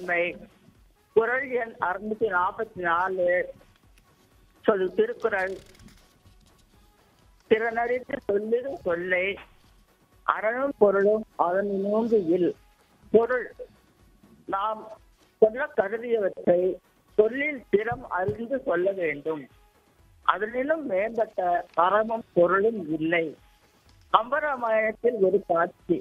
தன்மை குரல் எண் அறுநூத்தி நாற்பத்தி நாலு சொல் திருக்குறள் திறனறிந்து சொல்லிடு சொல்லை அறனும் பொருளும் அதன் நோன்பு இல் பொருள் நாம் சொல்ல கருதியவற்றை சொல்லில் திறம் அறிந்து சொல்ல வேண்டும் அதனிலும் மேம்பட்ட அறமும் பொருளும் இல்லை கம்பராமாயணத்தில் ஒரு காட்சி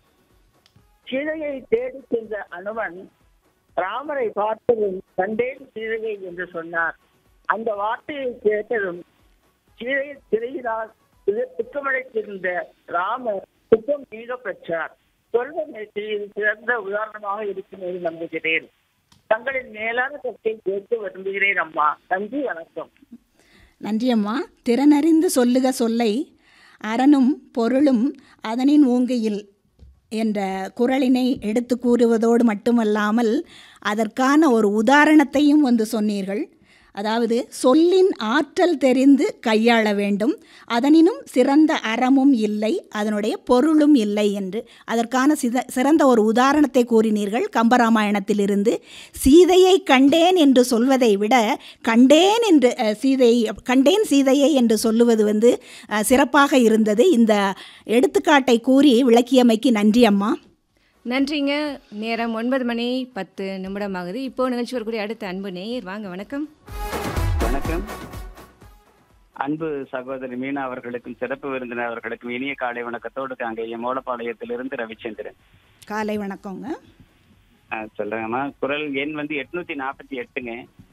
சீதையை தேடி சென்ற அனுமன் ராமரை பார்த்ததும் கண்டேன் சீதையை என்று சொன்னார் அந்த வார்த்தையை கேட்டதும் சீதை திரையினால் துக்கமடைத்திருந்த ராமர் துக்கம் நீங்க பெற்றார் சொல்வதற்கு இது சிறந்த உதாரணமாக இருக்கும் என்று நம்புகிறேன் தங்களின் மேலான சொத்தை கேட்டு விரும்புகிறேன் அம்மா நன்றி வணக்கம் நன்றி அம்மா திறனறிந்து சொல்லுக சொல்லை அறனும் பொருளும் அதனின் ஊங்கையில் என்ற குரலினை எடுத்து கூறுவதோடு மட்டுமல்லாமல் அதற்கான ஒரு உதாரணத்தையும் வந்து சொன்னீர்கள் அதாவது சொல்லின் ஆற்றல் தெரிந்து கையாள வேண்டும் அதனினும் சிறந்த அறமும் இல்லை அதனுடைய பொருளும் இல்லை என்று அதற்கான சித சிறந்த ஒரு உதாரணத்தை கூறினீர்கள் கம்பராமாயணத்திலிருந்து சீதையை கண்டேன் என்று சொல்வதை விட கண்டேன் என்று அஹ், சீதை கண்டேன் சீதையை என்று சொல்லுவது வந்து அஹ், சிறப்பாக இருந்தது இந்த எடுத்துக்காட்டை கூறி விளக்கியமைக்கு நன்றி அம்மா நன்றிங்க நேரம் ஒன்பது மணி பத்து நிமிடம் ஆகுது இப்போ நிகழ்ச்சி வரக்கூடிய அடுத்த அன்பு நேயர் வாங்க வணக்கம் வணக்கம் அன்பு சகோதரி மீனா அவர்களுக்கும் சிறப்பு விருந்தினர் அவர்களுக்கும் இனிய காலை வணக்கத்தோடு அங்கே என் மூலப்பாளையத்திலிருந்து ரவிச்சந்திரன் காலை வணக்கங்க ஆ, சொல்றேங்கம்மா குரல் எண் வந்து எட்நூத்தி நாற்பத்தி எட்டுங்க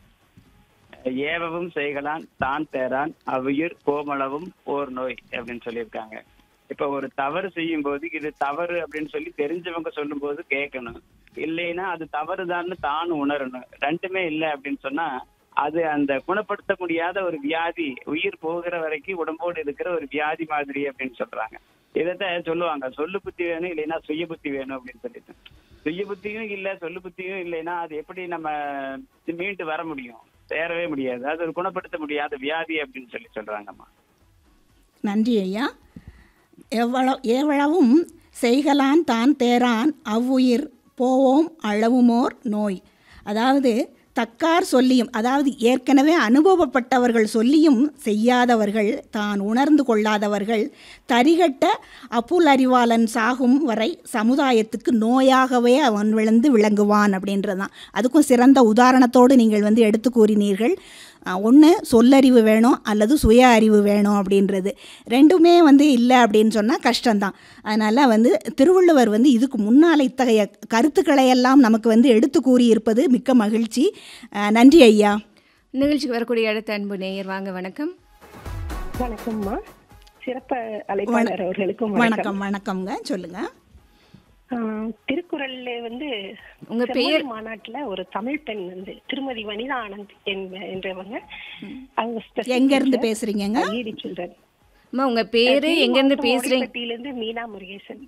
ஏவவும் செய்கலான் தான் தேரான் அவ்வுயிர் கோமளவும் ஓர் நோய் அப்படின்னு சொல்லியிருக்காங்க இப்ப ஒரு தவறு செய்யும் போது இது தவறு அப்படின்னு சொல்லி தெரிஞ்சவங்க சொல்லும் போது கேட்கணும் இல்லைன்னா அது தவறுதான்னு தான் உணரணும் ரெண்டுமே இல்லை அப்படின்னு சொன்னா அது அந்த குணப்படுத்த முடியாத ஒரு வியாதி உயிர் போகிற வரைக்கும் உடம்போடு இருக்கிற ஒரு வியாதி மாதிரி அப்படின்னு சொல்றாங்க இதைத்தான் சொல்லுவாங்க சொல்லு புத்தி வேணும் இல்லைன்னா சுய புத்தி வேணும் அப்படின்னு சொல்லிட்டு சுய புத்தியும் இல்ல சொல்லு புத்தியும் இல்லைன்னா அது எப்படி நம்ம மீண்டு வர முடியும் சேரவே முடியாது அது ஒரு குணப்படுத்த முடியாத வியாதி அப்படின்னு சொல்லி சொல்றாங்கம்மா நன்றி ஐயா எவ்வளவு எவ்வளவும் செய்கலான் தான் தேரான் அவ்வுயிர் போவோம் அளவுமோர் நோய் அதாவது தக்கார் சொல்லியும் அதாவது ஏற்கனவே அனுபவப்பட்டவர்கள் சொல்லியும் செய்யாதவர்கள் தான் உணர்ந்து கொள்ளாதவர்கள் தரிகட்ட அப்புல் அறிவாளன் சாகும் வரை சமுதாயத்துக்கு நோயாகவே அவன் விழுந்து விளங்குவான் அப்படின்றது தான் அதுக்கும் சிறந்த உதாரணத்தோடு நீங்கள் வந்து எடுத்து கூறினீர்கள் ஒன்று சொல்லறிவு வேணும் அல்லது சுய அறிவு வேணும் அப்படின்றது ரெண்டுமே வந்து இல்லை அப்படின்னு சொன்னால் கஷ்டம்தான் அதனால் வந்து திருவள்ளுவர் வந்து இதுக்கு முன்னால் இத்தகைய கருத்துக்களை எல்லாம் நமக்கு வந்து எடுத்து கூறியிருப்பது மிக்க மகிழ்ச்சி அஹ், நன்றி ஐயா நிகழ்ச்சிக்கு வரக்கூடிய அடுத்த அன்பு நேயர் வாங்க வணக்கம் வணக்கம்மா சிறப்பு அழைப்பாளர் அவர்களுக்கும் வணக்கம் வணக்கம் வணக்கம்ங்க சொல்லுங்கள் ஆஹ், திருக்குறள்ல வந்து உங்க செம்மொழி பெயர்? மாநாட்டுல ஒரு தமிழ் பெண் வந்து திருமதி வனிதா ஆனந்த் என்ப- என்றவங்க அவங்க special எங்கேருந்து teacher, பேசுகிறீங்க ஈடி children. அம்மா உங்க பேரு எங்க இருந்து பேசுறீங்க ஓடிப்பட்டியில இருந்து மீனா முருகேசன்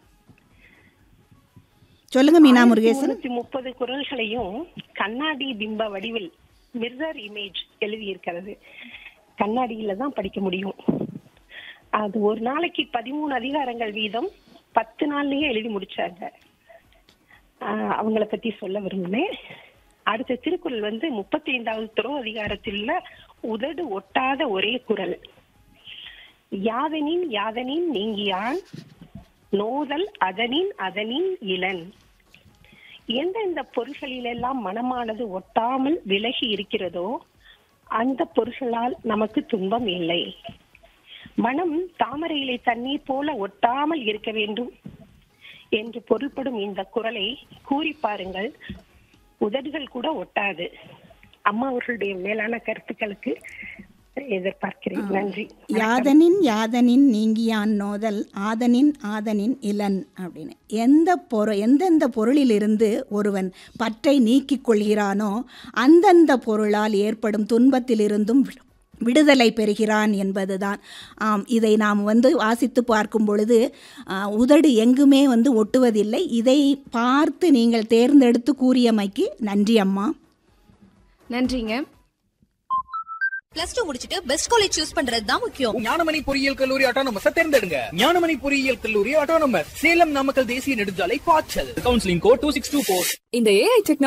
சொல்லுங்கள் மீனா முருகேசன் நூத்தி முப்பது குரல்களையும் கண்ணாடி பிம்ப வடிவில் மிர்ரர் இமேஜ் எழுதி இருக்கிறது கண்ணாடியில தான் படிக்க முடியும் அது ஒரு நாளைக்கு பதிமூணு அதிகாரங்கள் வீதம் பத்து நாள்லயே எழுதி முடிச்சாங்க ஆஹ் அவங்கள பத்தி சொல்ல விரும்பினேன் அடுத்த திருக்குறள் வந்து முப்பத்தி ஐந்தாவது துறவு அதிகாரத்தில் உதடு ஒட்டாத ஒரே குரல் யாதனின் யாதனின் நீங்கியான் நோதல் அதனின் அதனின் இளன் எந்தெந்த பொருள்களிலெல்லாம் மனமானது ஒட்டாமல் விலகி இருக்கிறதோ அந்த பொருள்களால் நமக்கு துன்பம் இல்லை மனம் தாமரை இலை தண்ணீர் போல ஒட்டாமல் இருக்க வேண்டும் என்று பொருள்படும் இந்த குரலை கூறி பாருங்கள் உதடுகள் கூட ஒட்டாது அம்மா அவர்களுடைய மேலான கருத்துக்களுக்கு எதிர்பார்க்கிறேன் நன்றி யாதனின் யாதனின் நீங்கியான் நோதல் ஆதனின் ஆதனின் இளன் அப்படின்னு எந்த பொரு எந்தெந்த பொருளிலிருந்து ஒருவன் பற்றை நீக்கிக் கொள்கிறானோ அந்தந்த பொருளால் ஏற்படும் துன்பத்திலிருந்தும் வி- விடுதலை பெறுகிறான் என்பதுதான் ஆம் இதை நாம் வந்து வாசித்து பார்க்கும் பொழுது ஆ, உதடு எங்குமே வந்து ஒட்டுவதில்லை இதை பார்த்து நீங்கள் தேர்ந்தெடுத்து கூறியமைக்கு நன்றி அம்மா நன்றிங்க பிளஸ் டூ முடிச்சிட்டு பெஸ்ட் காலேஜ் சூஸ் பண்றது தான் முக்கியம் ஞானமணி பொறியியல் கல்லூரி ஆட்டோனமஸ் தேர்ந்தெடுங்க ஞானமணி பொறியியல் கல்லூரி ஆட்டோனமஸ் சேலம் நாமக்கல் தேசிய நெடுஞ்சாலை பாய்ச்சல் counselling code two six two இந்த ஏஐ டெக்னாலஜி